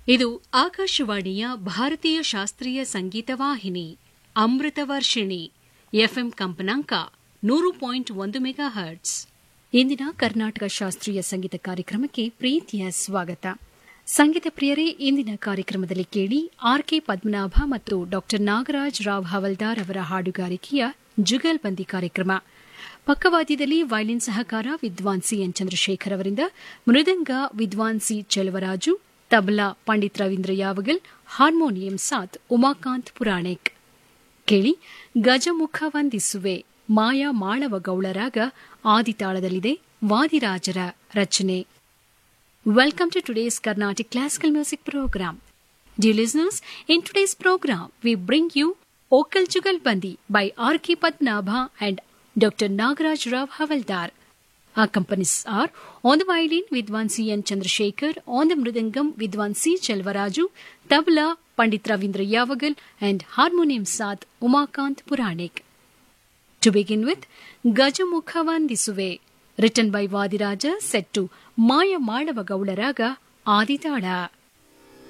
ಇದು ಆಕಾಶವಾಣಿಯ ಭಾರತೀಯ ಶಾಸ್ತ್ರೀಯ ಸಂಗೀತ ವಾಹಿನಿ ಅಮೃತ ವರ್ಷಿಣಿ ಎಫ್ಎಂ ಕಂಪನಾಂಕ ನೂರು ಪಾಯಿಂಟ್ ಒಂದು ಮೆಗಾ ಹರ್ಟ್ಸ್ ಇಂದಿನ ಕರ್ನಾಟಕ ಶಾಸ್ತ್ರೀಯ ಸಂಗೀತ ಕಾರ್ಯಕ್ರಮಕ್ಕೆ ಪ್ರೀತಿಯ ಸ್ವಾಗತ ಸಂಗೀತ ಪ್ರಿಯರೇ ಇಂದಿನ ಕಾರ್ಯಕ್ರಮದಲ್ಲಿ ಕೇಳಿ ಆರ್ ಕೆ ಪದ್ಮನಾಭ ಮತ್ತು ಡಾ ನಾಗರಾಜ್ ರಾವ್ ಹವಲ್ದಾರ್ ಅವರ ಹಾಡುಗಾರಿಕೆಯ ಜುಗಲ್ಬಂದಿ ಕಾರ್ಯಕ್ರಮ ಪಕ್ಕವಾದ್ಯದಲ್ಲಿ ವೈಲಿನ್ ಸಹಕಾರ ವಿದ್ವಾನ್ ಸಿಎನ್ ಚಂದ್ರಶೇಖರ್ ಅವರಿಂದ ಮೃದಂಗ ವಿದ್ವಾನ್ ಸಿ ಚೆಲವರಾಜು ತಬಲಾ ಪಂಡಿತ್ ರವೀಂದ್ರ ಯಾವಗಲ್ ಹಾರ್ಮೋನಿಯಂ ಸಾತ್ ಉಮಾಕಾಂತ್ ಪುರಾಣಿಕ್ ಕೇಳಿ ಗಜಮುಖ ವಂದಿಸುವೆ ಮಾಯಾ ಮಾಳವ ಗೌಳರಾಗ ಆದಿತಾಳದಲ್ಲಿದೆ ವಾದಿರಾಜರ ರಚನೆ Welcome to today's Carnatic Classical Music Program. Dear listeners, in today's program, we bring you Okal Jugal Bandi by R.K. Padmanabha and Dr. Nagaraj Rao Havaldar. Our companies are on the violin Vidwan C. N. Chandrasekhar, on the mridangam Vidwan C. Chelvaraju, tabla Pandit Ravindra Yavagal, and harmonium Saath Umakant Puranik. To begin with, Gajamukha Vandisuve, written by Vadiraja, set to Maya Madava Gaularaga, Aditala.